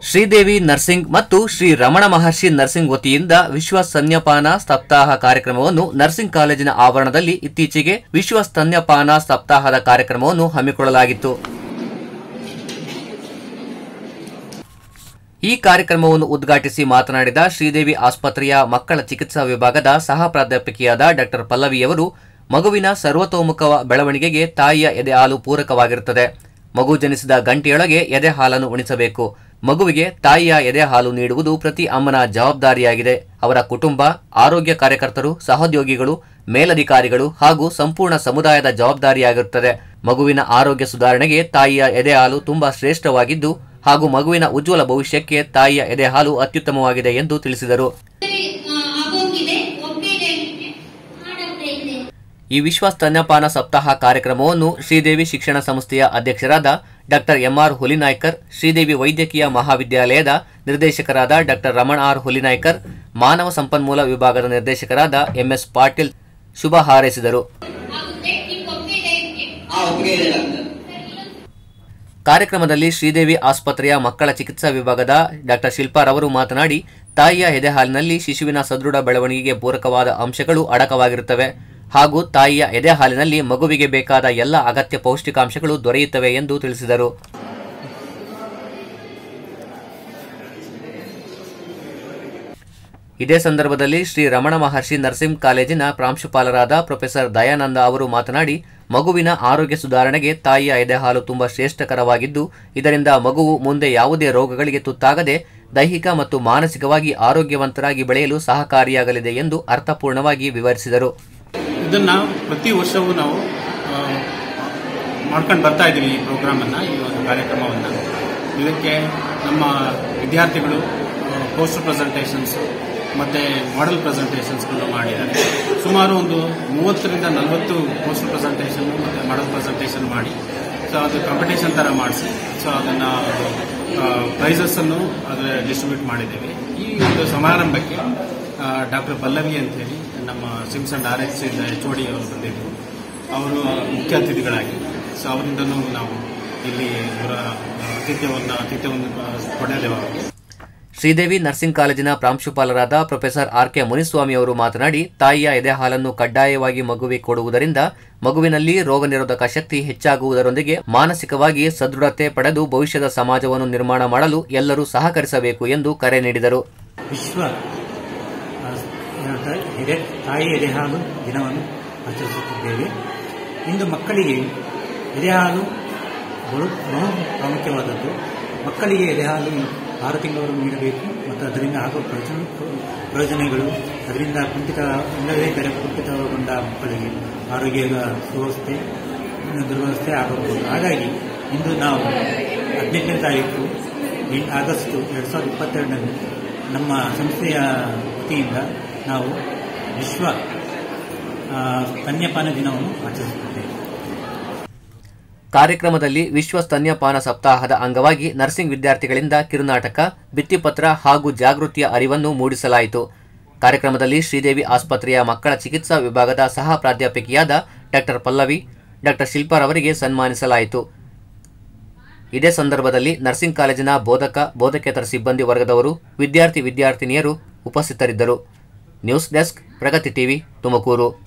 Sridevi nursing ಮತ್ತು ಶ್ರೀ ರಮಣ ಮಹರ್ಷಿ nursing ವತಿಯಿಂದ ವಿಶ್ವ ಸ್ತನ್ಯಪಾನ ಸಪ್ತಾಹ ಕಾರ್ಯಕ್ರಮವನ್ನು ನರ್ಸಿಂಗ್ ಕಾಲೇಜಿನ ಆವರಣದಲ್ಲಿ ಇತ್ತೀಚೆಗೆ ವಿಶ್ವ ಸ್ತನ್ಯಪಾನ ಸಪ್ತಾಹದ ಕಾರ್ಯಕ್ರಮವನ್ನು ಹಮ್ಮಿಕೊಳ್ಳಲಾಗಿತ್ತು ಈ ಕಾರ್ಯಕ್ರಮವನ್ನು ಉದ್ಘಾಟಿಸಿ ಮಾತನಾಡಿದ ಶ್ರೀದೇವಿ ಆಸ್ಪತ್ರೆಯ ಮಕ್ಕಳ ಚಿಕಿತ್ಸಾ ವಿಭಾಗದ ಸಹ ಪ್ರಾಧ್ಯಾಪಕಿಯಾದ ಡಾಕ್ಟರ್ ಪಲ್ಲವಿಯವರು ಮಗುವಿನ ಸರ್ವತೋಮುಖ ಬೆಳವಣಿಗೆಗೆ ತಾಯಿಯ ಎದೆ ಹಾಲು ಪೂರಕವಾಗಿರುತ್ತದೆ ಮಗು ಜನಿಸಿದ ಗಂಟೆಯೊಳಗೆ ಎದೆ ಹಾಲನ್ನು ಉಣಿಸಬೇಕು ಮಗುವಿಗೆ ತಾಯಿಯ ಎದೆ ಹಾಲು ನೀಡುವುದು ಪ್ರತಿ ಅಮ್ಮನ ಜವಾಬ್ದಾರಿಯಾಗಿದೆ ಅವರ ಕುಟುಂಬ ಆರೋಗ್ಯ ಕಾರ್ಯಕರ್ತರು ಸಹೋದ್ಯೋಗಿಗಳು ಮೇಲಧಿಕಾರಿಗಳು ಹಾಗೂ ಸಂಪೂರ್ಣ ಸಮುದಾಯದ ಜವಾಬ್ದಾರಿಯಾಗಿರುತ್ತದೆ ಮಗುವಿನ ಆರೋಗ್ಯ ಸುಧಾರಣೆಗೆ ತಾಯಿಯ ಎದೆ ಹಾಲು ತುಂಬಾ ಶ್ರೇಷ್ಠವಾಗಿದ್ದು ಹಾಗೂ ಮಗುವಿನ ಉಜ್ವಲ ಭವಿಷ್ಯಕ್ಕೆ ತಾಯಿಯ ಎದೆ ಹಾಲು ಅತ್ಯುತ್ತಮವಾಗಿದೆ ಎಂದು ತಿಳಿಸಿದರು ಆಗೋಗಿದೆ ಒಪ್ಪಿಗೆ ಮಾಡತ್ತೆ ಇದೆ ಈ ವಿಶ್ವ ಸ್ತನ್ಯಪಾನ ಸಪ್ತಾಹ ಕಾರ್ಯಕ್ರಮವನ್ನು ಶ್ರೀದೇವಿ ಶಿಕ್ಷಣ ಸಂಸ್ಥೆಯ ಅಧ್ಯಕ್ಷರಾದ ಡಾಕ್ಟರ್ ಎಂಆರ್ ಹುಲಿನಾಯ್ಕರ್ ಶ್ರೀದೇವಿ ವೈದ್ಯಕೀಯ ಮಹಾವಿದ್ಯಾಲಯದ ನಿರ್ದೇಶಕರಾದ ಡಾಕ್ಟರ್ ರಮಣ ಆರ್ ಹುಲಿನಾಯ್ಕರ್ ಮಾನವ ಸಂಪನ್ಮೂಲ ವಿಭಾಗದ ನಿರ್ದೇಶಕರಾದ ಎಂಎಸ್ ಪಾಟೀಲ್ ಶುಭ ಹಾರೈಸಿದರು ಆಗುತ್ತೆ ನಿಮ್ಗೆ ಒಪ್ಪಿಗೆ ಇದೆ ಆ ಒಪ್ಪಿಗೆ ಇದೆ ಡಾಕ್ಟರ್ ಕಾರ್ಯಕ್ರಮದಲ್ಲಿ ಶ್ರೀದೇವಿ ಆಸ್ಪತ್ರೆಯ ಮಕ್ಕಳ ಚಿಕಿತ್ಸಾ ವಿಭಾಗದ ಡಾಕ್ಟರ್ ಶಿಲ್ಪಾರವರು ಮಾತನಾಡಿ ತಾಯಿಯ ಎದೆ ಹಾಲಿನಲ್ಲಿ ಶಿಶುವಿನ ಸದೃಢ ಬೆಳವಣಿಗೆಗೆ ಪೂರಕವಾದ ಅಂಶಗಳು ಅಡಕವಾಗಿರುತ್ತವೆ ಹಾಗೂ ತಾಯಿಯ ಎದೆ ಹಾಲಿನಲ್ಲಿ ಮಗುವಿಗೆ ಬೇಕಾದ ಎಲ್ಲ ಅಗತ್ಯ ಪೌಷ್ಟಿಕಾಂಶಗಳು ದೊರೆಯುತ್ತವೆ ಎಂದು ತಿಳಿಸಿದರು ಇದೇ ಸಂದರ್ಭದಲ್ಲಿ ಶ್ರೀ ರಮಣ ಮಹರ್ಷಿ ನರ್ಸಿಂಗ್ ಕಾಲೇಜಿನ ಪ್ರಾಂಶುಪಾಲರಾದ ಪ್ರೊಫೆಸರ್ ದಯಾನಂದ ಅವರು ಮಾತನಾಡಿ ಮಗುವಿನ ಆರೋಗ್ಯ ಸುಧಾರಣೆಗೆ ತಾಯಿಯ ಎದೆ ಹಾಲು ತುಂಬಾ ಶ್ರೇಷ್ಠಕರವಾಗಿದ್ದು ಇದರಿಂದ ಮಗುವು ಮುಂದೆ ಯಾವುದೇ ರೋಗಗಳಿಗೆ ತುತ್ತಾಗದೆ ದೈಹಿಕ ಮತ್ತು ಮಾನಸಿಕವಾಗಿ ಆರೋಗ್ಯವಂತರಾಗಿ ಬೆಳೆಯಲು ಸಹಕಾರಿಯಾಗಲಿದೆ ಎಂದು ಅರ್ಥಪೂರ್ಣವಾಗಿ ವಿವರಿಸಿದರು ಇದನ್ನ ಪ್ರತಿ ವರ್ಷವೂ ನಾವು ಆ, ಮಾಡ್ಕೊಂಡು ಬರ್ತಾ ಇದ್ದೀವಿ ಈ ಪ್ರೋಗ್ರಾಮನ್ನು ಈ ಒಂದು ಕಾರ್ಯಕ್ರಮವನ್ನು ಇದಕ್ಕೆ ನಮ್ಮ ವಿದ್ಯಾರ್ಥಿಗಳು ಪೋಸ್ಟರ್ ಪ್ರೆಸೆಂಟೇಷನ್ಸ್ ಮತ್ತು ಮಾಡೆಲ್ ಪ್ರೆಸೆಂಟೇಷನ್ಸ್ಗಳು ಮಾಡಿದ್ದಾರೆ ಸುಮಾರು ಒಂದು ಮೂವತ್ತರಿಂದ ನಲವತ್ತು ಪೋಸ್ಟರ್ ಪ್ರೆಸೆಂಟೇಷನ್ ಮತ್ತು ಮಾಡೆಲ್ ಪ್ರೆಸೆಂಟೇಷನ್ ಮಾಡಿ ಸೊ ಅದು ಕಾಂಪಿಟೇಷನ್ ಥರ ಮಾಡಿಸಿ ಸೊ ಅದನ್ನು ಪ್ರೈಸಸ್ಸನ್ನು ಅದರ ಡಿಸ್ಟ್ರಿಬ್ಯೂಟ್ ಮಾಡಿದ್ದೇವೆ ಈ ಒಂದು ಸಮಾರಂಭಕ್ಕೆ ಡಾಕ್ಟರ್ ಪಲ್ಲವಿ ಅಂತೇಳಿ ನಮ್ಮ SIMS and R X H D ಅವರು ಬಂದಿದ್ದರು ಅವರು ಮುಖ್ಯ ಅತಿಥಿಗಳಾಗಿ ಸೊ ಅವರಿಂದನೂ ನಾವು ಇಲ್ಲಿ ಇವರ ಆತಿಥ್ಯವನ್ನು ಆತಿಥ್ಯವನ್ನು ಪಡೆಯಲೇವು ಅವರಿಗೆ ಶ್ರೀದೇವಿ ನರ್ಸಿಂಗ್ ಕಾಲೇಜಿನ ಪ್ರಾಂಶುಪಾಲರಾದ ಪ್ರೊಫೆಸರ್ ಆರ್ ಕೆ ಮುನಿಸ್ವಾಮಿ ಅವರು ಮಾತನಾಡಿ ತಾಯಿಯ ಎದೆ ಹಾಲನ್ನು ಕಡ್ಡಾಯವಾಗಿ ಮಗುವಿಗೆ ಕೊಡುವುದರಿಂದ ಮಗುವಿನಲ್ಲಿ ರೋಗ ನಿರೋಧಕ ಶಕ್ತಿ ಹೆಚ್ಚಾಗುವುದರೊಂದಿಗೆ ಮಾನಸಿಕವಾಗಿ ಸದೃಢತೆ ಪಡೆದು ಭವಿಷ್ಯದ ಸಮಾಜವನ್ನು ನಿರ್ಮಾಣ ಮಾಡಲು ಎಲ್ಲರೂ ಸಹಕರಿಸಬೇಕು ಎಂದು ಕರೆ ನೀಡಿದರು ವಿಶ್ವ ಆ, ಏನಂತ ಎದೆ ತಾಯಿ ಎದೆಹಾಲು ದಿನವನ್ನು ಆಚರಿಸುತ್ತಿದ್ದೇವೆ ಇಂದು ಮಕ್ಕಳಿಗೆ ಎದೆಹಾಲು ಬಹು ಬಹು ಪ್ರಾಮುಖ್ಯವಾದದ್ದು ಮಕ್ಕಳಿಗೆ ಎದೆಹಾಲು ಆರು ತಿಂಗಳವರೆಗೂ ನೀಡಬೇಕು ಮತ್ತು ಅದರಿಂದ ಆಗುವ ಪ್ರಯೋಜನ ಪ್ರಯೋಜನಗಳು ಅದರಿಂದ ಕುಂಠಿತ ಇಲ್ಲದೇ ಬೇರೆ ಕುಂಠಿತಗೊಂಡ ಮಕ್ಕಳಿಗೆ ಆರೋಗ್ಯದ ಸುವ್ಯವಸ್ಥೆ ದುರ್ವ್ಯವಸ್ಥೆ ಆಗಬಹುದು ಹಾಗಾಗಿ ಇಂದು ನಾವು ಹದಿನೆಂಟನೇ ತಾರೀಕು ಎಂಟು ಆಗಸ್ಟ್ ಎರಡು ಸಾವಿರದ ಇಪ್ಪತ್ತೆರಡರಂದು ನಮ್ಮ ಸಂಸ್ಥೆಯ ವತಿಯಿಂದ ನಾವು ವಿಶ್ವ ಆ, ಸ್ತನ್ಯಪಾನ ದಿನವನ್ನು ಆಚರಿಸುತ್ತಿದ್ದೇವೆ ಕಾರ್ಯಕ್ರಮದಲ್ಲಿ ವಿಶ್ವ ಸ್ತನ್ಯಪಾನ ಸಪ್ತಾಹದ ಅಂಗವಾಗಿ ನರ್ಸಿಂಗ್ ವಿದ್ಯಾರ್ಥಿಗಳಿಂದ ಕಿರುನಾಟಕ ಭಿತ್ತಿಪತ್ರ ಹಾಗೂ ಜಾಗೃತಿಯ ಅರಿವನ್ನು ಮೂಡಿಸಲಾಯಿತು ಕಾರ್ಯಕ್ರಮದಲ್ಲಿ ಶ್ರೀದೇವಿ ಆಸ್ಪತ್ರೆಯ ಮಕ್ಕಳ ಚಿಕಿತ್ಸಾ ವಿಭಾಗದ ಸಹ ಪ್ರಾಧ್ಯಾಪಕಿಯಾದ ಡಾಕ್ಟರ್ ಪಲ್ಲವಿ ಡಾಕ್ಟರ್ ಶಿಲ್ಪಾರವರಿಗೆ ಸನ್ಮಾನಿಸಲಾಯಿತು ಇದೇ ಸಂದರ್ಭದಲ್ಲಿ ನರ್ಸಿಂಗ್ ಕಾಲೇಜಿನ ಬೋಧಕ ಬೋಧಕೇತರ ಸಿಬ್ಬಂದಿ ವರ್ಗದವರು ವಿದ್ಯಾರ್ಥಿ ವಿದ್ಯಾರ್ಥಿನಿಯರು ಉಪಸ್ಥಿತರಿದ್ದರು news desk Pragati TV Tumakuru